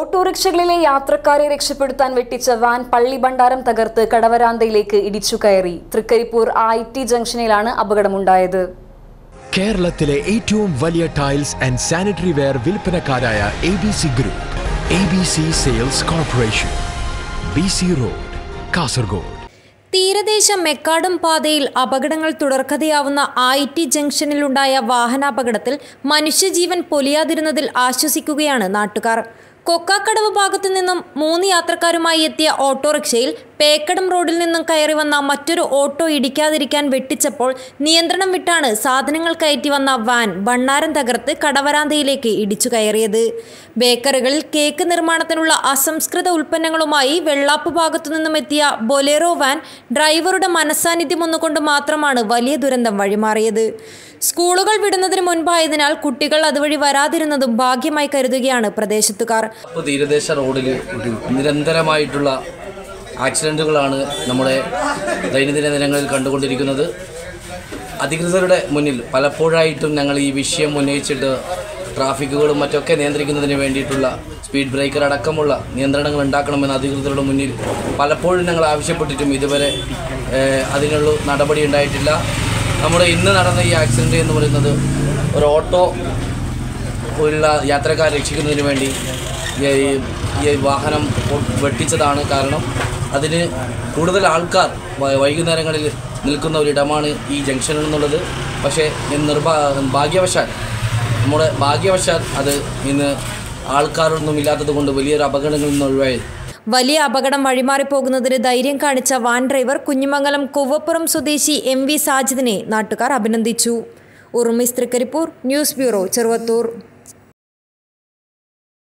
ഓട്ടോറിക്ഷകളിലെ യാത്രക്കാരെ രക്ഷപ്പെടുത്താൻ വെട്ടിച്ച വാൻ പള്ളി ഭണ്ഡാരം തകർത്ത് കടവരാന്തയിലേക്ക് ഇടിച്ചു കയറി തൃക്കരിപ്പൂർ ഐ ടി ജംഗ്ഷനിലാണ് അപകടമുണ്ടായത് കേരളത്തിലെ ഏറ്റവും വലിയ ടൈൽസ് ആൻഡ് സാനിറ്ററി വെയർ വിൽപ്പനക്കാരായ A B C group A B C sales corporation B C road Kasaragod തീരദേശ മെക്കാടും പാതയിൽ അപകടങ്ങൾ തുടർക്കഥയാവുന്ന ഐ ടി ജംഗ്ഷനിലുണ്ടായ വാഹനാപകടത്തിൽ മനുഷ്യജീവൻ പൊലിയാതിരുന്നതിൽ ആശ്വസിക്കുകയാണ് നാട്ടുകാർ കൊക്കാക്കടവ് ഭാഗത്തു നിന്നും മൂന്ന് യാത്രക്കാരുമായി എത്തിയ ഓട്ടോറിക്ഷയിൽ പേക്കടം റോഡിൽ നിന്നും കയറി വന്ന മറ്റൊരു ഓട്ടോ ഇടിക്കാതിരിക്കാൻ വെട്ടിച്ചപ്പോൾ നിയന്ത്രണം വിട്ടാണ് സാധനങ്ങൾ കയറ്റി വന്ന വാൻ ബണ്ണാരം തകർത്ത് കടവരാന്തയിലേക്ക് ഇടിച്ചു കയറിയത് ബേക്കറികളിൽ കേക്ക് നിർമ്മാണത്തിനുള്ള അസംസ്കൃത ഉൽപ്പന്നങ്ങളുമായി വെള്ളാപ്പ് ഭാഗത്തു നിന്നും എത്തിയ ബൊലേറോ വാൻ ഡ്രൈവറുടെ മനസ്സാന്നിധ്യം ഒന്നുകൊണ്ട് മാത്രമാണ് വലിയ ദുരന്തം വഴിമാറിയത് സ്കൂളുകൾ വിടുന്നതിന് മുൻപായതിനാൽ കുട്ടികൾ അതുവഴി വരാതിരുന്നതും ഭാഗ്യമായി കരുതുകയാണ് പ്രദേശത്തുകാർ ഇപ്പോൾ തീരദേശ റോഡിൽ നിരന്തരമായിട്ടുള്ള ആക്സിഡൻറ്റുകളാണ് നമ്മുടെ ദൈനംദിന ദിനങ്ങളിൽ കണ്ടുകൊണ്ടിരിക്കുന്നത് അധികൃതരുടെ മുന്നിൽ പലപ്പോഴായിട്ടും ഞങ്ങൾ ഈ വിഷയം ഉന്നയിച്ചിട്ട് ട്രാഫിക്കുകളും മറ്റൊക്കെ നിയന്ത്രിക്കുന്നതിന് വേണ്ടിയിട്ടുള്ള സ്പീഡ് ബ്രേക്കർ അടക്കമുള്ള നിയന്ത്രണങ്ങൾ ഉണ്ടാക്കണമെന്ന് അധികൃതരുടെ മുന്നിൽ പലപ്പോഴും ഞങ്ങൾ ആവശ്യപ്പെട്ടിട്ടും ഇതുവരെ ഏഹ്, അതിനുള്ള നടപടി ഉണ്ടായിട്ടില്ല നമ്മുടെ ഇന്ന് നടന്ന ഈ ആക്സിഡൻറ്റ് എന്ന് പറയുന്നത് ഒരു ഓട്ടോ ഉള്ള യാത്രക്കാരെ രക്ഷിക്കുന്നതിന് വേണ്ടി ഈ- ഈ വാഹനം വെട്ടിച്ചതാണ് കാരണം അതിന് കൂടുതൽ ആൾക്കാർ വ- വൈകുന്നേരങ്ങളിൽ നിൽക്കുന്ന ഒരിടമാണ് ഈ ജംഗ്ഷൻ എന്നുള്ളത് പക്ഷേ ഇന്ന് നിർഭാ ഭാഗ്യവശാൽ നമ്മുടെ ഭാഗ്യവശാൽ അത് ഇന്ന് ആൾക്കാരൊന്നും ഇല്ലാത്തത് കൊണ്ട് വലിയൊരു അപകടങ്ങളിൽ നിന്ന് ഒഴിവായി വലിയ അപകടം വഴിമാറിപ്പോകുന്നതിന് ധൈര്യം കാണിച്ച വാൻ ഡ്രൈവർ കുഞ്ഞിമംഗലം കൊവ്വപ്പുറം സ്വദേശി എം വി സാജിദിനെ നാട്ടുകാർ അഭിനന്ദിച്ചു ഉറുമിസ് തൃക്കരിപ്പൂർ ന്യൂസ് ബ്യൂറോ ചെറുവത്തൂർ